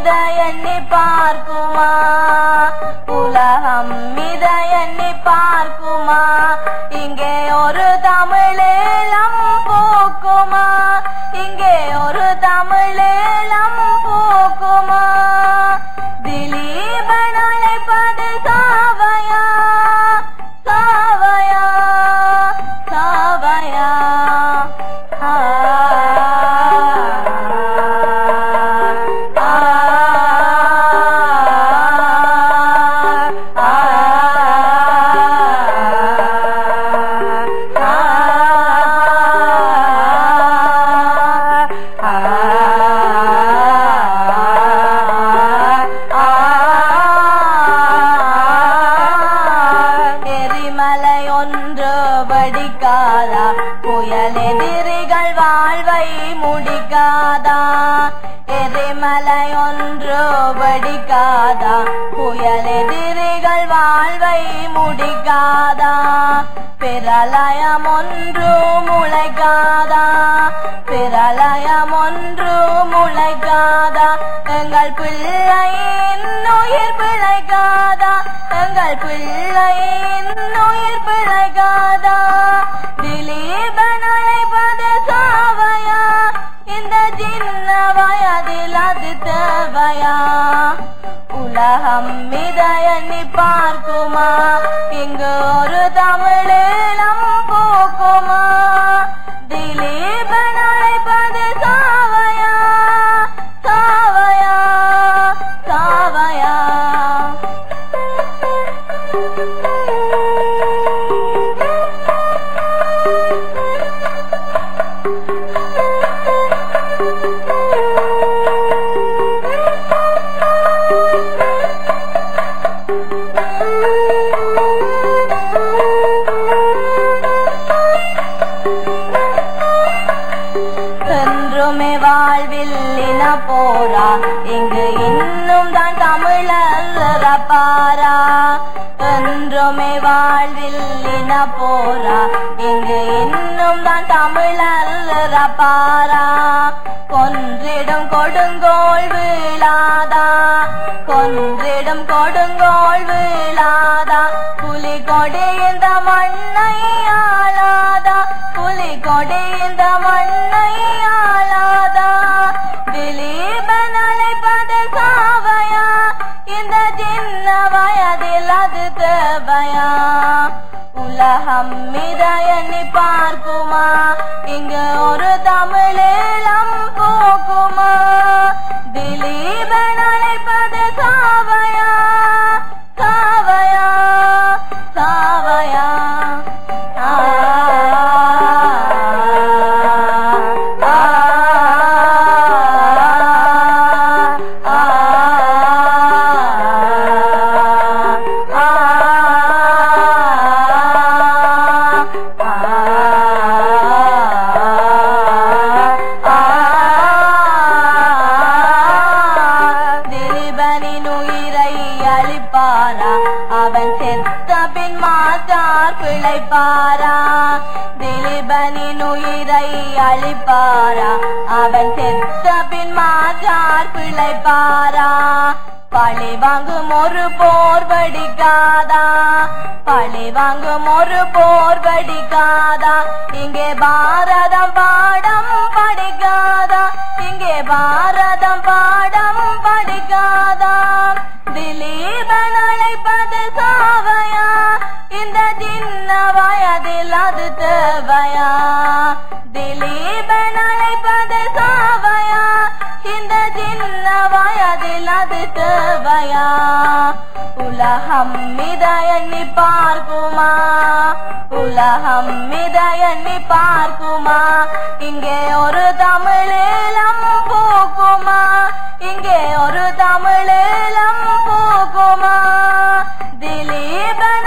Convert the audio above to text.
இத எண்ணி பார்க்குமா உலகம் இத எண்ணி பார்க்குமா இங்கே ஒரு தமிழேலம் போக்குமா இங்கே ஒரு தமிழேலம் போக்குமா திலீபன் அழைப்பது சாவையா சாவையா சாவையா ஆ, ஆ, ஆ, எரிமலை ஒன்று வடிக்காதா புயல் எதிரிகள் வாழ்வை முடிக்காதா எரிமலை ஒன்று வடிக்காதா புயல் எதிரிகள் வாழ்வை முடிக்காதா பிரளயம் ஒன்று முளைக்காதா பிரளயம் ஒன்று முளைக்காதா எங்கள் பிள்ளையின் உயிர் பிழைக்காதா எங்கள் பிள்ளையின் உயிர் பிழைக்காதா திலீபன் அழைப்பது சாவையா இந்த சின்ன வயதில் அது தேவையா உலகம் மித எண்ணி பார்க்குமா இங்கு ஒரு தமிழீழம் போக்குமா திலீபன் அழைப்பது சாவையா சாவையா சாவையா என்றுமே வாழ்வில் இன போரா இங்கு இன்னும் தான் தமிழர் பாரா என்றுமே வாழ்வில் இன போரா இங்கு இன்னும் தான் தமிழர் பாரா கொன்றிடும் கொடுங்கோள் வீழாதா கொன்றிடும் கொடுங்கோள் வீழாதா புலி கொடி இந்த மண்ணை ஆளாதா புலி கொடி இந்த மண்ணை ஆளாதா திலீபன் அழைப்பது சாவையா இந்த சின்ன வயதில் அது தேவையா உலகம் மித எண்ணி பார்க்குமா இங்கு ஒரு தமிழீழம் போக்குமா திலீபன் அழைப்பது சாவையா சாவையா சாவையா ஆ, ஆ, ஆ, திலீபனின் உயிரை அழிப்பாரா அவன் செத்த பின் மாற்றார் பிழைப்பாரா திலீபனின் உயிரை அழிப்பாரா அவன் செத்த பின் மாற்றார் பிழைப்பாரா பழி வாங்கும் ஒரு போர் வடிக்காதா பழி வாங்கும் ஒரு போர் வடிக்காதா இங்கே பாரதம் பாடம் படிக்காதா இங்கே பாரதம் பாடம் படிக்காதா திலீபன் அழைப்பது சாவையா இந்த சின்ன வயதில் அது தேவையா திலீபன் அழைப்பது சாவையா இந்த சின்ன வயதில் அது தேவையா உலகம் மித எண்ணி பார்க்குமா உலகம் மித எண்ணி பார்க்குமா இங்கே ஒரு தமிழீழம் போக்குமா இங்கே ஒரு தமிழீழம் போக்குமா திலீபன்